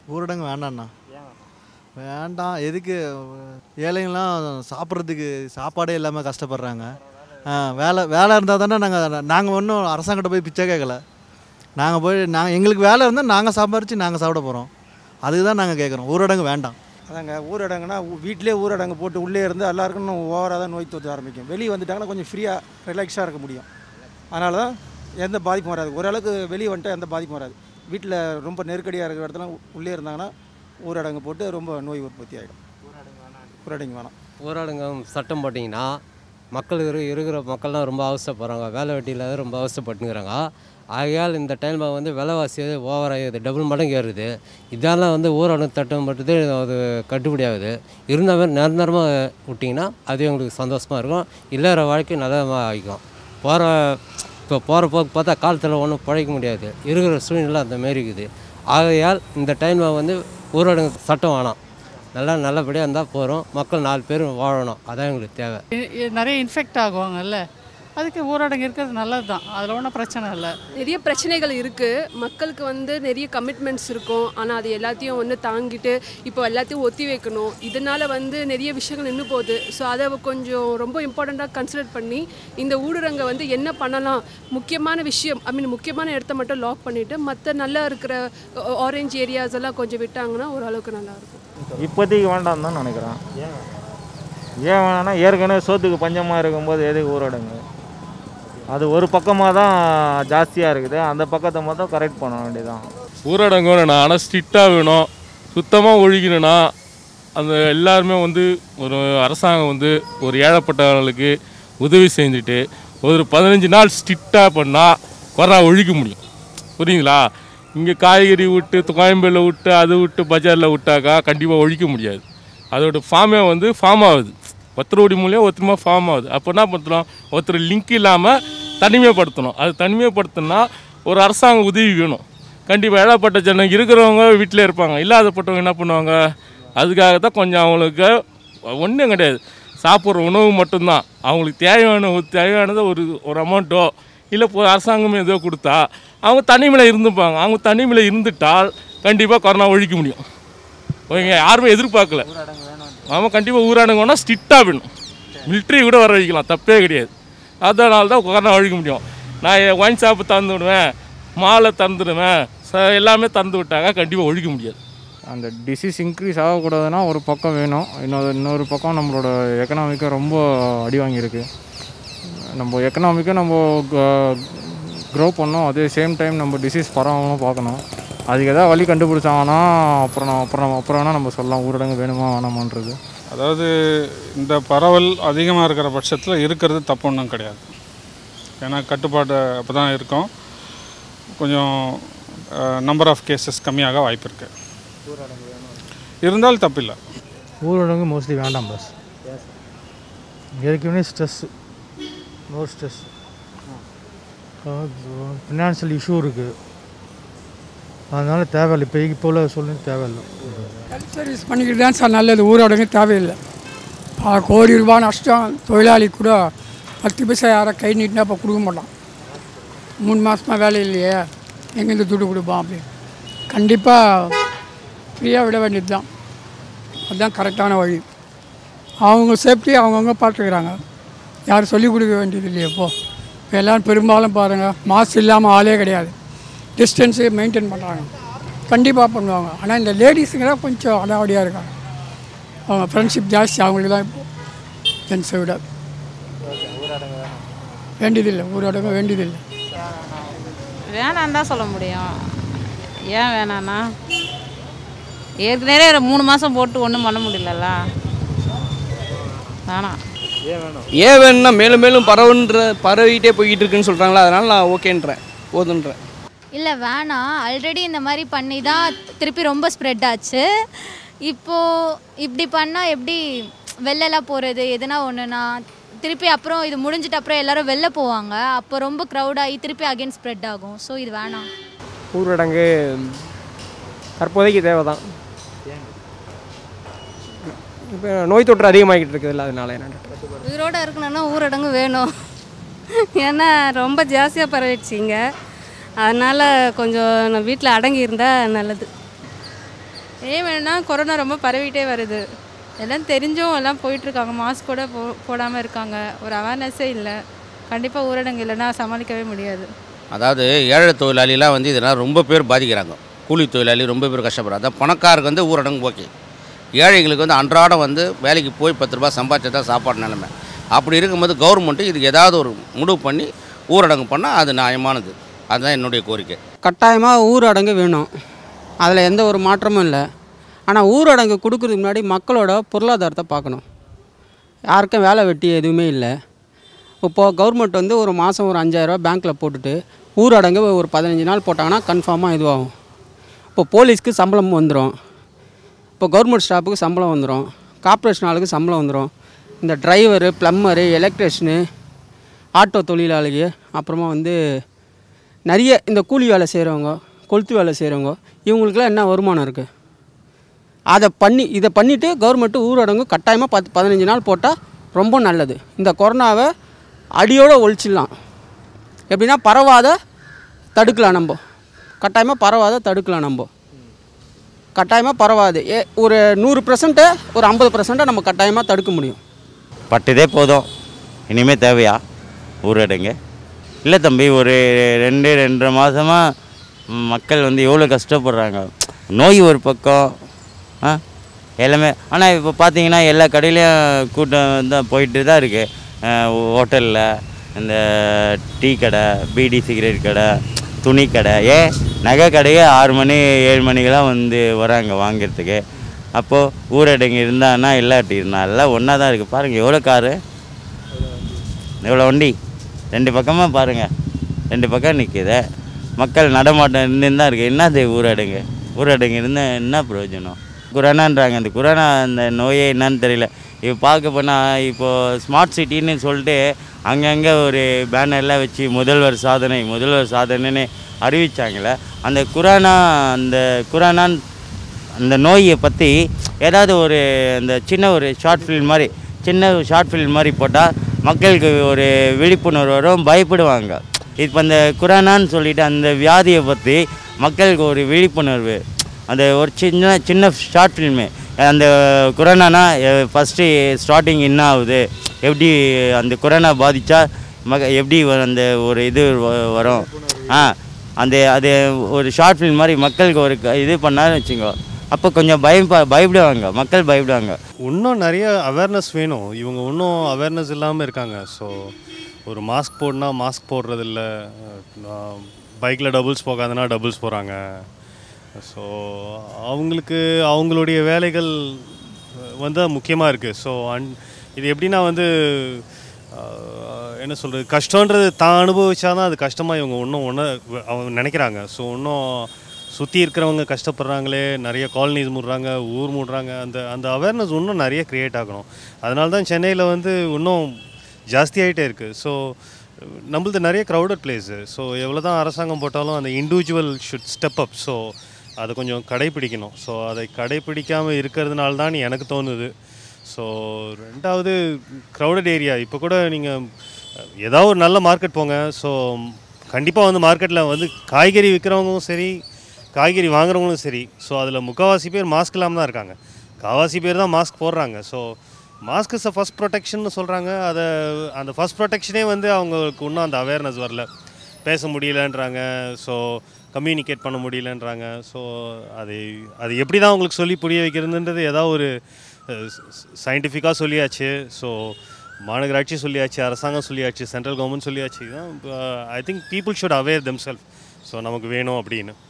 ஊரடங்கு வேண்டாண்ணா வேண்டாம் எதுக்கு ஏழைங்களாம் சாப்பிட்றதுக்கு சாப்பாடே இல்லாமல் கஷ்டப்படுறாங்க ஆ, வேலை வேலை இருந்தால் தானே நாங்கள் நாங்கள் ஒன்றும் அரசாங்கிட்ட போய் பிச்சை கேட்கல நாங்கள் போய் நாங்கள் எங்களுக்கு வேலை இருந்தால் நாங்கள் சம்பாரித்து நாங்கள் சாப்பிட போகிறோம் அதுக்கு தான் நாங்கள் கேட்குறோம் ஊரடங்கு வேண்டாம் அதாங்க ஊரடங்குனா ஊ- வீட்டிலே ஊரடங்கு போட்டு உள்ளே இருந்து எல்லாருக்கும் இன்னும் ஓவராக தான் நோய் தொற்று ஆரம்பிக்கும் வெளியே வந்துட்டாங்கன்னா கொஞ்சம் ஃப்ரீயாக ரிலாக்ஸாக இருக்க முடியும் அதனால தான் எந்த பாதிப்பும் வராது ஓரளவுக்கு வெளியே வந்துட்டு எந்த பாதிப்பும் வராது வீட்டில் ரொம்ப நெருக்கடியாக இருக்கிற இடத்துல உ- உள்ளே இருந்தாங்கன்னா ஊரடங்கு போட்டு ரொம்ப நோய் உற்பத்தி ஆகிடும் ஊரடங்கு வேணாம் ஊரடங்கம் சட்டம் போட்டிங்கன்னா மக்கள் இரு இருக்கிற மக்கள்லாம் ரொம்ப அவசரப்படுறாங்க வேலை வெட்டியில் ரொம்ப அவசரப்பட்டுங்கிறாங்க ஆகையால் இந்த டைமில் வந்து விலைவாசி ஓவர் ஆகுது டபுள் மடங்கு ஏறுது இதெல்லாம் வந்து ஊரடங்கு சட்டம் போட்டது அது கட்டுப்படி ஆகுது இருந்தாலும் நிரந்தரமாக விட்டிங்கன்னா அது எங்களுக்கு சந்தோஷமாக இருக்கும் இல்லற வாழ்க்கை நல்லதாக ஆகிக்கும் போகிற இப்போ போகிற போக்கு பார்த்தா காலத்தில் ஒன்றும் பிழைக்க முடியாது இருக்கிற சூழ்நிலை அந்த மாரி இருக்குது ஆகையால் இந்த டைமில் வந்து ஊரடங்கு சட்டம் வேணாம் நல்லா நல்லபடியாக இருந்தால் போகிறோம் மக்கள் நாலு பேர் வாழணும் அதான் எங்களுக்கு தேவை இ- இ- நிறைய இன்ஃபெக்ட் ஆகுவாங்கல்ல அதுக்கு ஊரடங்கு இருக்கிறது நல்லது தான் அதில் ஒன்றும் பிரச்சனை இல்லை நிறைய பிரச்சனைகள் இருக்குது மக்களுக்கு வந்து நிறைய கமிட்மெண்ட்ஸ் இருக்கும் ஆனால் அது எல்லாத்தையும் வந்து தாங்கிட்டு இப்போ எல்லாத்தையும் ஒத்தி வைக்கணும் இதனால் வந்து நிறைய விஷயங்கள் நின்று போகுது ஸோ அதை கொஞ்சம் ரொம்ப இம்பார்ட்டண்ட்டாக கன்சிடர் பண்ணி இந்த ஊரடங்கை வந்து என்ன பண்ணலாம் முக்கியமான விஷயம் ஐ மீன் முக்கியமான இடத்த மட்டும் லாக் பண்ணிவிட்டு மற்ற நல்லா இருக்கிற ஆரஞ்ச் ஏரியாஸ் எல்லாம் கொஞ்சம் விட்டாங்கன்னா ஓரளவுக்கு நல்லாயிருக்கும் இப்போதைக்கு வேண்டாம் தான் நினைக்கிறேன் ஏன் வேணாம்னா ஏற்கனவே சோத்துக்கு பஞ்சமாக இருக்கும்போது எதுக்கு ஊரடங்கு அது ஒரு பக்கமாக தான் ஜாஸ்தியாக இருக்குது அந்த பக்கத்தை மட்டும் கரெக்ட் பண்ண வேண்டியதான் ஊரடங்கு வேணும் ஆனால் ஸ்ட்ரிக்டாக வேணும் சுத்தமாக ஒழிக்கணும்னா அந்த எல்லாருமே வந்து ஒரு அரசாங்கம் வந்து ஒரு ஏழைப்பட்டவர்களுக்கு உதவி செஞ்சுட்டு ஒரு பதினஞ்சு நாள் ஸ்ட்ரிக்டாக பண்ணால் கொரோனா ஒழிக்க முடியும் புரியுங்களா இங்கே காய்கறி விட்டு கோயம்பேடில் விட்டு அது விட்டு பஜாரில் விட்டாக்கா கண்டிப்பாக ஒழிக்க முடியாது அதோட ஃபார்மே வந்து ஃபார்ம் ஆகுது ஒருத்தருடைய மூலியம் ஒருத்தருமா ஃபார்ம் ஆகுது அப்போ என்ன பண்ணுறோம் ஒருத்தர் லிங்க் இல்லாமல் தனிமைப்படுத்தணும் அது தனிமைப்படுத்தினா ஒரு அரசாங்க உதவி வேணும் கண்டிப்பாக ஏழப்பட்ட ஜனம் இருக்கிறவங்க வீட்டிலே இருப்பாங்க இல்லாதப்பட்டவங்க என்ன பண்ணுவாங்க அதுக்காக தான் கொஞ்சம் அவங்களுக்கு ஒன்றும் கிடையாது சாப்பிட்ற உணவு மட்டும்தான் அவங்களுக்கு தேவையான ஒரு தேவையானதை ஒரு ஒரு அமௌண்ட்டோ இல்லை இப்போ அரசாங்கமே ஏதோ கொடுத்தா அவங்க தனிமையில் இருந்துப்பாங்க அவங்க தனிமையில் இருந்துட்டால் கண்டிப்பாக கொரோனா ஒழிக்க முடியும் ஓகேங்க யாருமே எதிர்பார்க்கல ஆமாம் கண்டிப்பாக ஊரடங்கு வேணால் ஸ்ட்ரிக்டாக வேணும் மிலிட்ரி கூட வர வைக்கலாம் தப்பே கிடையாது அதனால தான் கொரோனா ஒழிக்க முடியும் நான் ஒயின் ஷாப்பு திறந்து விடுவேன் மாலை திறந்துடுவேன் ச எல்லாமே திறந்து விட்டாங்க கண்டிப்பாக ஒழிக்க முடியாது அந்த டிசீஸ் இன்க்ரீஸ் ஆகக்கூடாதுன்னா ஒரு பக்கம் வேணும் இன்னொரு இன்னொரு பக்கம் நம்மளோட எக்கனாமிக்கும் ரொம்ப அடி வாங்கியிருக்கு நம்ம எக்கனாமிக்கும் நம்ம க்ரோ பண்ணோம் அதே சேம் டைம் நம்ம டிசீஸ் பரவாமல் பார்க்கணும் அதுக்கு எதாவது வழி கண்டுபிடிச்சாங்கன்னா அப்புறம் நான் அப்புறம் அப்புறம் வேணால் நம்ம சொல்லலாம் ஊரடங்கு வேணுமா வேணாமான்றது அதாவது இந்த பரவல் அதிகமாக இருக்கிற பட்சத்தில் இருக்கிறது தப்பு ஒன்றும் கிடையாது ஏன்னா கட்டுப்பாடு அப்போ தான் இருக்கும் கொஞ்சம் நம்பர் ஆஃப் கேசஸ் கம்மியாக வாய்ப்பு இருக்குது இருந்தால் தப்பில்லை ஊரடங்கு மோஸ்ட்லி வேண்டாம் பஸ் ஏற்கனவே stress no stress financial issue இருக்குது அதனால தேவையில்லை இப்போ இப்போ உள்ள சூழ்நிலை தேவையில்லை ஹெல்த் சர்வீஸ் பண்ணிக்கிட்டு தான் சார் நல்லது ஊரடங்கு தேவையில்லை பல கோடி ரூபாய் நஷ்டம் தொழிலாளி கூட பத்து பைசா யாரை கை நீட்டினா இப்போ கொடுக்க மாட்டான் மூணு மாதமாக வேலை இல்லையே எங்கேருந்து துட்டு கொடுப்பான் அப்படி கண்டிப்பாக ஃப்ரீயாக விட வேண்டியது தான் அதுதான் கரெக்டான வழி அவங்க சேஃப்டி அவங்கவுங்க பார்த்துக்கிறாங்க யாரும் சொல்லிக் கொடுக்க வேண்டியது இல்லையே இப்போ இப்போ எல்லோரும் பெரும்பாலும் பாருங்கள் மாஸ்க் இல்லாமல் ஆளே கிடையாது டிஸ்டன்ஸு மெயின்டைன் பண்ணுறாங்க கண்டிப்பாக பண்ணுவாங்க ஆனால் இந்த லேடிஸுங்க தான் கொஞ்சம் அடாவடியாக இருக்காங்க அவங்க ஃப்ரெண்ட்ஷிப் ஜாஸ்தி அவங்களுக்கு தான் இப்போ ஜென்ஸை விட வேண்டியதில்லை ஊரடங்கு வேண்டியதில்லை வேணான்னு தான் சொல்ல முடியும் ஏன் வேணான்னா ஏற்கனவே ஒரு மூணு மாதம் போட்டு ஒன்றும் பண்ண முடியலல்ல வேணாம் ஏன் வேணும்னா மேலும் மேலும் பரவுன்ற பரவிட்டே போய்கிட்டு இருக்குன்னு சொல்கிறாங்களா அதனால் நான் ஓகேன்றேன் போதுன்றேன் இல்லை வேணாம் ஆல்ரெடி இந்த மாதிரி பண்ணி தான் திருப்பி ரொம்ப ஸ்ப்ரெட் ஆச்சு இப்போது இப்படி பண்ணால் எப்படி வெளிலலாம் போகிறது எதுனா ஒன்றுனா திருப்பி அப்புறம் இது முடிஞ்சிட்டு அப்புறம் எல்லாரும் வெளில போவாங்க அப்போ ரொம்ப க்ரௌட் ஆகி திருப்பி அகைன் ஸ்ப்ரெட் ஆகும் ஸோ இது வேணாம் ஊரடங்கு தற்போதைக்கு தேவை தான் இப்போ நோய் தொற்று அதிகமாகிட்டு இருக்குதுல்ல அதனால என்ன உயிரோடு இருக்கணும்னா ஊரடங்கு வேணும் ஏன்னா ரொம்ப ஜாஸ்தியாக பரவிடுச்சு இங்கே அதனால் கொஞ்சம் வீட்டில் அடங்கி இருந்தால் நல்லது ஏன் வேணும்னா கொரோனா ரொம்ப பரவிட்டே வருது எல்லாம் தெரிஞ்சும் எல்லாம் போயிட்டுருக்காங்க மாஸ்க் கூட போ போடாமல் இருக்காங்க ஒரு அவேர்னஸே இல்லை கண்டிப்பாக ஊரடங்கு இல்லைன்னா சமாளிக்கவே முடியாது அதாவது ஏழை தொழிலாளிலாம் வந்து இதனால் ரொம்ப பேர் பாதிக்கிறாங்க கூலி தொழிலாளி ரொம்ப பேர் கஷ்டப்படுறாங்க அதான் பணக்காருக்கு வந்து ஊரடங்கு ஓகே ஏழைங்களுக்கு வந்து அன்றாடம் வந்து வேலைக்கு போய் பத்து ரூபாய் சம்பாதிச்சா தான் சாப்பாடு நிலைமை அப்படி இருக்கும்போது கவர்மெண்ட்டு இதுக்கு ஏதாவது ஒரு முடிவு பண்ணி ஊரடங்கு பண்ணால் அது நியாயமானது அதுதான் என்னுடைய கோரிக்கை கட்டாயமாக ஊரடங்கு வேணும் அதில் எந்த ஒரு மாற்றமும் இல்லை ஆனால் ஊரடங்கு கொடுக்கறதுக்கு முன்னாடி மக்களோட பொருளாதாரத்தை பார்க்கணும் யாருக்கும் வேலை வெட்டி எதுவுமே இல்லை இப்போது கவர்மெண்ட் வந்து ஒரு மாதம் ஒரு அஞ்சாயிரரூபா பேங்க்கில் போட்டுட்டு ஊரடங்கு ஒரு பதினஞ்சு நாள் போட்டாங்கன்னா கன்ஃபார்மாக இதுவாகும் இப்போ போலீஸ்க்கு சம்பளம் வந்துடும் இப்போ கவர்மெண்ட் ஸ்டாஃபுக்கு சம்பளம் வந்துடும் கார்ப்பரேஷன் ஆளுக்கு சம்பளம் வந்துடும் இந்த டிரைவரு ப்ளம்மரு எலக்ட்ரிஷனு ஆட்டோ தொழிலாளிங்க அப்புறமா வந்து நிறைய இந்த கூலி வேலை செய்கிறவங்க கொளுத்து வேலை செய்கிறவங்க இவங்களுக்குலாம் என்ன வருமானம் இருக்குது அதை பண்ணி இதை பண்ணிவிட்டு கவர்மெண்ட்டு ஊரடங்கு கட்டாயமாக பத்து பதினஞ்சு நாள் போட்டால் ரொம்ப நல்லது இந்த கொரோனாவை அடியோடு ஒழிச்சிடலாம் எப்படின்னா பரவாத தடுக்கலாம் நம்ம கட்டாயமாக பரவாத தடுக்கலாம் நம்ம கட்டாயமாக பரவாது ஏ ஒரு நூறு பர்சன்ட்டு ஒரு ஐம்பது பர்சன்ட்டை நம்ம கட்டாயமாக தடுக்க முடியும் பட்டதே போதும் இனிமேல் தேவையா ஊரடங்கு இல்லை தம்பி ஒரு ரெண்டு ரெண்டரை மாதமாக மக்கள் வந்து எவ்வளோ கஷ்டப்படுறாங்க நோய் ஒரு பக்கம் ஆ எல்லாமே ஆனால் இப்போ பார்த்தீங்கன்னா எல்லா கடையிலையும் கூட்டம் தான் போயிட்டு தான் இருக்குது ஹோட்டலில் இந்த டீ கடை பீடி சிகரெட் கடை துணி கடை ஏன் நகை கடையே ஆறு மணி ஏழு மணிக்கெல்லாம் வந்து வராங்க வாங்கிறதுக்கு அப்போது ஊரடங்கு இருந்தான்னா இல்லாட்டி இருந்தா எல்லாம் ஒன்றா தான் இருக்குது பாருங்கள் எவ்வளோ காரு எவ்வளோ வண்டி ரெண்டு பக்கமாக பாருங்கள் ரெண்டு பக்கம் நிற்கிது மக்கள் நடமாட்டம் இருந்து தான் இருக்குது என்னது ஊரடங்கு ஊரடங்கு இருந்தால் என்ன பிரயோஜனம் குரானான்றாங்க அந்த குரானா அந்த நோயே என்னன்னு தெரியல இப்போ பார்க்க போனால் இப்போது ஸ்மார்ட் சிட்டின்னு சொல்லிட்டு அங்கங்கே ஒரு பேனர்லாம் வச்சு முதல்வர் சாதனை முதல்வர் சாதனைன்னு அறிவிச்சாங்களே அந்த குரானா அந்த குரானான் அந்த நோயை பற்றி ஏதாவது ஒரு அந்த சின்ன ஒரு ஷார்ட் ஃபிலிம் மாதிரி சின்ன ஷார்ட் ஃபிலிம் மாதிரி போட்டால் மக்களுக்கு ஒரு விழிப்புணர்வு வரும் பயப்படுவாங்க இப்போ அந்த குரானான்னு சொல்லிட்டு அந்த வியாதியை பற்றி மக்களுக்கு ஒரு விழிப்புணர்வு அந்த ஒரு சின்ன சின்ன ஷார்ட் ஃபில்மு அந்த கொரோனானா ஃபஸ்ட்டு ஸ்டார்டிங் என்ன ஆகுது எப்படி அந்த கொரோனா பாதித்தா மக எப்படி வ- அந்த ஒரு இது வ- வரும் ஆ அந்த அது ஒரு ஷார்ட் ஃபிலிம் மாதிரி மக்களுக்கு ஒரு க- இது பண்ணாருன்னு வச்சுக்கோ அப்போ கொஞ்சம் பயம் ப- பயப்படுவாங்க மக்கள் பயப்படுவாங்க இன்னும் நிறைய அவேர்னஸ் வேணும் இவங்க இன்னும் அவேர்னஸ் இல்லாமல் இருக்காங்க ஸோ ஒரு மாஸ்க் போடனா மாஸ்க் போடுறதில்ல பைக்கில் டபுள்ஸ் போகாதுன்னா டபுள்ஸ் போகிறாங்க ஸோ அவங்களுக்கு அவங்களுடைய வேலைகள் வந்து முக்கியமாக இருக்குது ஸோ அன் இது எப்படின்னா வந்து ஆஹ், என்ன சொல்கிறது கஷ்டன்றது தான் அனுபவிச்சா தான் அது கஷ்டமாக இவங்க இன்னும் ஒன்று அவங்க நினைக்கிறாங்க ஸோ இன்னும் சுற்றி இருக்கிறவங்க கஷ்டப்படுறாங்களே நிறைய காலனிஸ் மூடுறாங்க ஊர் மூடுறாங்க அந்த அந்த அவேர்னஸ் இன்னும் நிறைய க்ரியேட் ஆகணும் அதனால தான் சென்னையில் வந்து இன்னும் ஜாஸ்தியாகிட்டே இருக்குது ஸோ நம்மளது நிறைய க்ரௌடட் பிளேஸு ஸோ எவ்வளோ தான் அரசாங்கம் போட்டாலும் அந்த individual should step up so அதை கொஞ்சம் கடைப்பிடிக்கணும் ஸோ அதை கடைப்பிடிக்காமல் இருக்கிறதுனால தான் எனக்கு தோணுது ஸோ ரெண்டாவது க்ரௌடட் ஏரியா இப்போ கூட நீங்கள் ஏதாவது ஒரு நல்ல மார்க்கெட் போங்க ஸோ கண்டிப்பாக வந்து மார்க்கெட்டில் வந்து காய்கறி விற்கிறவங்களும் சரி காய்கறி வாங்குறவங்களும் சரி ஸோ அதில் முக்கால்வாசி பேர் மாஸ்க் இல்லாமல் தான் இருக்காங்க காவாசி பேர் தான் மாஸ்க் போடுறாங்க so mask is a first protection சொல்கிறாங்க அதை அந்த ஃபஸ்ட் ப்ரொடெக்ஷனே வந்து அவங்களுக்கு இன்னும் அந்த அவேர்னஸ் வரல பேச முடியலன்றாங்க ஸோ கம்யூனிகேட் பண்ண முடியலன்றாங்க ஸோ அது அது எப்படி தான் அவங்களுக்கு சொல்லி புரிய வைக்கிறதுன்றது ஏதாவது ஒரு சயின்டிஃபிக்காக சொல்லியாச்சு ஸோ மாநகராட்சி சொல்லியாச்சு அரசாங்கம் சொல்லியாச்சு சென்ட்ரல் கவர்மெண்ட் சொல்லியாச்சு I think people should aware them self so நமக்கு வேணும் அப்படின்னு